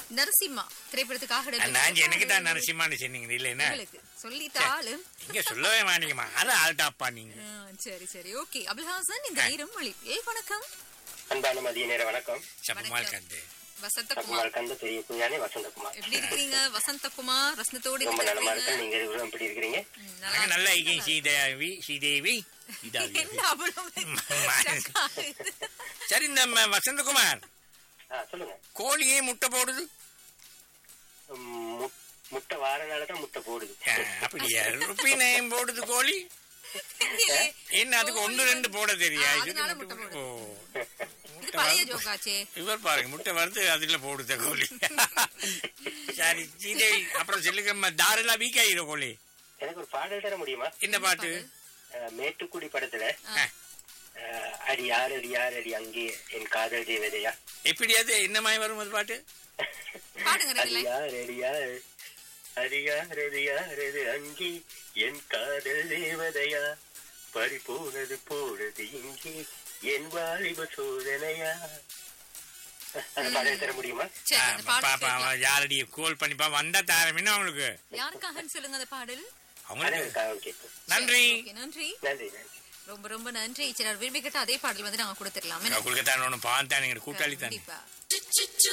நரசிம்மா திரைப்படத்துக்காக இடம்பெற்ற நான் எனக்கு தான் பாடல் நரசிம்மான்னு சொன்னீங்க இல்லைன்னா உங்களுக்கு சொல்லிட்டாலும் இங்க சொல்லவே மாட்டீங்கம்மா அது ஆள்டாப்பா நீங்க ஆ, சரி சரி ஓகே அபுல்ஹாசன் இந்த நேரம் அழைப்பில் வணக்கம் அன்பான மதிய நேர வணக்கம் சப்பமால் வணக்கம். கண்டு வசந்தகுமார் சகுமார் கந்த பெரிய குஞ்சானே வசந்தகுமார் எப்படி இருக்கீங்க வசந்தகுமார் வசந்தத்தோடு ரொம்ப எப்படி நலமா இருக்கீங்க? இருக்கேன் நீங்க இருவரும் எப்படி இருக்கிறீங்க ம், நாங்க நல்லா நல்லா இருக்கீங்க. இருக்கேன் ஸ்ரீதேவி ஸ்ரீதேவி இதாவி என்ன அவ்வளவு ம- shock ஆகுது? சரி இந்த ம- வசந்தகுமார் ஆ சொல்லுங்க கோழியே முட்டை போடுது உம், மு- முட்டை வாரனால தான் முட்டை போடுது ஆ, அப்படியா ருப்பினையும் போடுது கோழி தெரியலே. என்ன அதுக்கு ஒன்று ரெண்டு போட தெரியா ஆ, இது அதனால முட்டை முட்டை போடு- ஓ இது பழைய ஜோக்காச்சே இவர் பாருங்க முட்டை வறுத்து அதுல போடுத கோழி சரி ஸ்ரீதேவி அப்புறம் சொல்லுங்க தாரெல்லாம் வீக் ஆயிரும் கோழி எனக்கு ஒரு பாடல் தர முடியுமா என்ன பாட்டு அஹ், மேட்டுக்குடி படத்துல ஆ, அஹ், அடி யார் அடி யார் அடி அங்கே என் காதல் தேவதையா எப்படி அது என்ன மாதிரி வரும் அது பாட்டு பாடுங்க ரெண்டு அடி line. யார் அடி யார் அடி யார் அடி யார் அது அங்கே என் காதல் தேவதையா பறி போனது போனது இங்கே என் வாலிப சோதனையா அந்த பாடல் தர முடியுமா சரி அந்த பாடல் பாப்பா கேட்கலாம். அவன் யாரடி கோல் பண்ணிப்பா வந்தா தாரமின்னு அவங்களுக்கு யாருக்காகன்னு சொல்லுங்க அந்த பாடல் அவங்களுக்கு அதற்காக கேட்கும் நன்றி Okay, நன்றி நன்றி நன்றி ரொம்ப ரொம்ப நன்றி சரி விரும்பி கேட்ட அதே பாடல் வந்து நாங்க கொடுத்துடலாமே உங்களுக்கு தான் ஒன்று பார்த்தா நீங்க கூட்டாளி தானே கண்டிப்பா